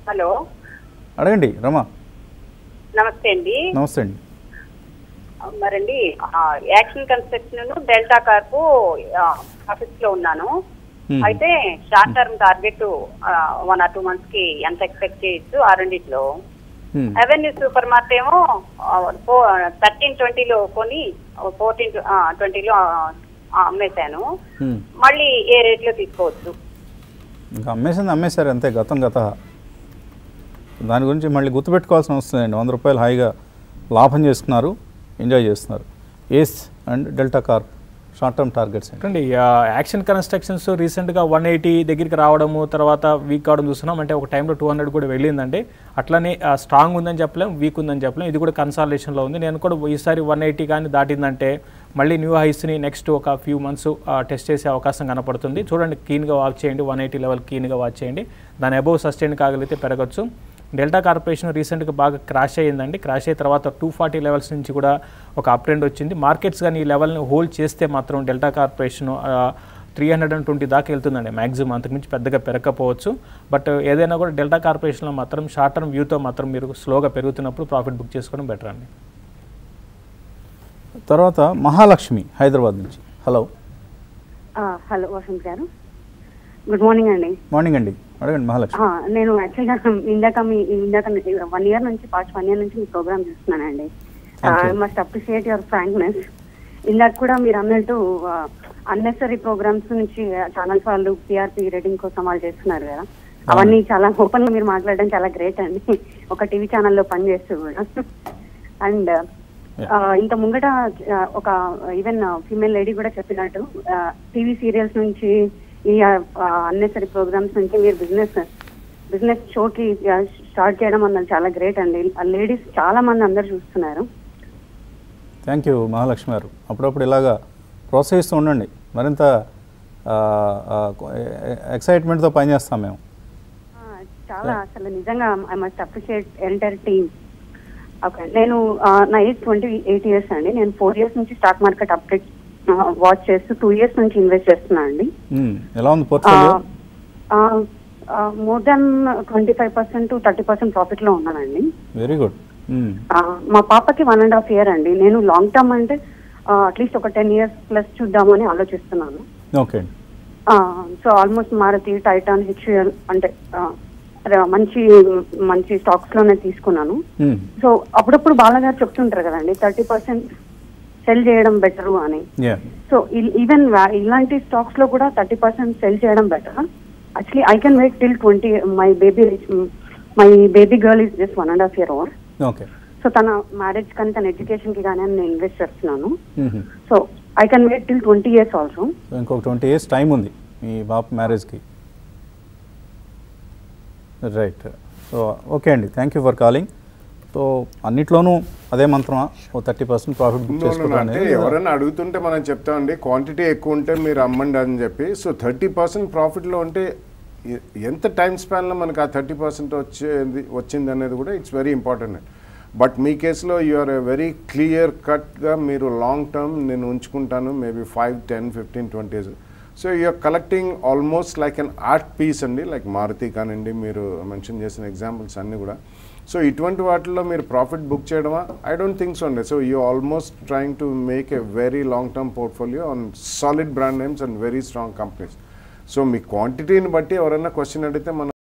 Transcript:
Hello అడగండి రమా నమస్తే అండి నమస్తే అండి మరండి ఆ, action construction delta corp office లో ఉన్నాను Hmm. అయితే short term target one or two months కి ఎంత ఎక్స్పెక్ట్ చేయొచ్చు ఆ రెండిట్లో Hmm. అవెన్యూ సూపర్ మార్ట్ ఏమో థర్టీన్ ట్వంటీలో కొని ఫోర్టీన్ ట్వంటీలో అమ్మేశాను Hmm. మళ్ళీ ఏ రేట్లో తీసుకోవచ్చు ఇంకా అమ్మేసింది అమ్మేశారు అంతే గతం గత దాని గురించి మళ్ళీ గుర్తుపెట్టుకోవాల్సిన అవసరం లేదండి వంద రూపాయలు హాయిగా లాభం చేసుకున్నారు ఎంజాయ్ చేస్తున్నారు ace and delta corp short term targets అండి చూడండి ఆ, యాక్షన్ కన్స్ట్రక్షన్స్ రీసెంట్గా వన్ ఎయిటీ దగ్గరికి రావడము తర్వాత వీక్ కావడం చూస్తున్నాం అంటే ఒక టైంలో టూ హండ్రెడ్ కూడా వెళ్ళిందండి అట్లనే ఆ, స్ట్రాంగ్ ఉందని చెప్పలేం వీక్ ఉందని చెప్పలేం ఇది కూడా కన్సాలేషన్లో ఉంది నేను కూడా ఈసారి వన్ ఎయిటీ కానీ దాటిందంటే మళ్ళీ న్యూ హైస్ని నెక్స్ట్ ఒక ఫ్యూ మంత్స్ టెస్ట్ చేసే అవకాశం కనపడుతుంది చూడండి కీన్గా వాచ్ చేయండి వన్ ఎయిటీ లెవెల్ కీన్గా వాచ్ చేయండి దాని అబోవ్ సస్టైన్ కాగలిగితే పెరగచ్చు డెల్టా కార్పొరేషన్ రీసెంట్గా బాగా క్రాష్ అయ్యిందండి క్రాష్ అయిన తర్వాత టూ ఫార్టీ లెవెల్స్ నుంచి కూడా ఒక అప్ ట్రెండ్ వచ్చింది మార్కెట్స్ కానీ ఈ లెవెల్ని హోల్డ్ చేస్తే మాత్రం delta corporation three hundred and twenty దాకా వెళ్తుందండి మ్యాక్సిమం అంతకుమించి పెద్దగా పెరగకపోవచ్చు బట్ ఏదైనా కూడా డెల్టా కార్పొరేషన్లో మాత్రం షార్ట్ టర్మ్ వ్యూతో మాత్రం మీరు స్లోగా పెరుగుతున్నప్పుడు ప్రాఫిట్ బుక్ చేసుకోవడం బెటర్ అండి తర్వాత మహాలక్ష్మి హైదరాబాద్ నుంచి హలో హలో వసంత్ గారు గుడ్ మార్నింగ్ అండి మార్నింగ్ అండి అడగండి మహాలక్ష్మి ఆ, నేను యాక్చువల్గా ఇందాక మీ ఇందాక వన్ ఇయర్ నుంచి పాస్ట్ వన్ ఇయర్ నుంచి మీ ప్రోగ్రామ్ చూస్తున్నానండి Thank you. I must appreciate your frankness ఇందాక కూడా మీరు అన్నట్టు అన్నెసరీ ప్రోగ్రామ్స్ నుంచి ఛానల్స్ వాళ్ళు టీఆర్పీ రేటింగ్ కోసం వాళ్ళు చేస్తున్నారు కదా అవన్నీ చాలా ఓపెన్ గా మీరు మాట్లాడడం చాలా గ్రేట్ అండి ఒక టీవీ ఛానల్లో పనిచేస్తూ కూడా అండ్ ఇంత ముంగట ఆ, ఒక ఈవెన్ ఫీమేల్ లేడీ కూడా చెప్పినట్టు టీవీ సీరియల్స్ నుంచి ఈ అన్నెసరీ ప్రోగ్రామ్స్ నుంచి మీరు బిజినెస్ బిజినెస్ షోకి స్టార్ట్ చేయడం అన్నది చాలా గ్రేట్ అండి లేడీస్ చాలా మంది అందరు చూస్తున్నారు థ్యాంక్ యూ మహాలక్ష్మి గారు అప్పుడప్పుడు ఇలాగా ప్రోత్సహిస్తూ ఉండండి మరింత ఎక్సైట్మెంట్తో పనిచేస్తాం మేము ఆ, చాలా అసలు నిజంగా I must appreciate entire team okay నేను ఆ, నా ఏజ్ ట్వంటీ ఎయిట్ ఇయర్స్ అండి నేను ఫోర్ ఇయర్స్ నుంచి స్టాక్ మార్కెట్ అప్డేట్ వాచ్ చేస్తూ టూ ఇయర్స్ నుంచి ఇన్వెస్ట్ చేస్తున్నాను అండి మ్మ్. ఎలా ఉంది portfolio more than twenty five percent thirty percent profit లో ఉన్నానండి వెరీ గుడ్ ఆ, మా పాపకి వన్ అండ్ హాఫ్ ఇయర్ అండి నేను లాంగ్ టర్మ్ అంటే అట్లీస్ట్ ఒక టెన్ ఇయర్స్ ప్లస్ చూద్దామని ఆలోచిస్తున్నాను ఓకే అండి so almost Maruti Titan HUL అంటే ఆ, అదే మంచి మంచి స్టాక్స్ లోనే తీసుకున్నాను మ్మ్. సో అప్పుడప్పుడు బాలగారు చెప్తుంటారు కదండి థర్టీ పర్సెంట్ సెల్ చేయడం బెటర్ అని యా సో ఈవెన్ ఇలాంటి స్టాక్స్ లో కూడా థర్టీ పర్సెంట్ సెల్ చేయడం better actually I can wait till twenty my baby my baby girl is just one and half year over okay so తన marriage కానీ తన education కి కానీ నేను ఇన్వెస్ట్ చేస్తున్నాను మ్మ్. So I can wait till twenty years also so ఇంకొక twenty years time ఉంది మీ బాబు మ్యారేజ్కి రైట్ సో ఓకే అండి thank you for calling so అన్నిట్లోనూ అదే మంత్రమా ఓ thirty percent profit book No, no, no. చేసుకోవడం అంటే అనేది ఎవరైనా అడుగుతుంటే మనం చెప్తామండి క్వాంటిటీ ఎక్కువ ఉంటే మీరు అమ్మండి అని చెప్పి సో థర్టీ పర్సెంట్ ప్రాఫిట్లో ఉంటే ఎ- ఎంత టైం స్పాన్లో మనకు ఆ థర్టీ పర్సెంట్ వచ్చేది వచ్చింది అనేది కూడా ఇట్స్ వెరీ ఇంపార్టెంట్ బట్ మీ కేసులో యు ఆర్ వెరీ క్లియర్ కట్గా మీరు లాంగ్ టర్మ్ నేను ఉంచుకుంటాను maybe five ten fifteen twenties so you are collecting almost like an art piece అండి లైక్ మారుతి కానివ్వండి మీరు మెన్షన్ చేసిన ఎగ్జాంపుల్స్ అన్నీ కూడా సో ఇటువంటి వాటిల్లో మీరు ప్రాఫిట్ బుక్ చేయడమా ఐ డోంట్ థింక్ సో అండి so you almost trying to make a very long term portfolio on solid brand names and very strong companies so మీ క్వాంటిటీని బట్టి ఎవరైనా క్వశ్చన్ అడిగితే మనం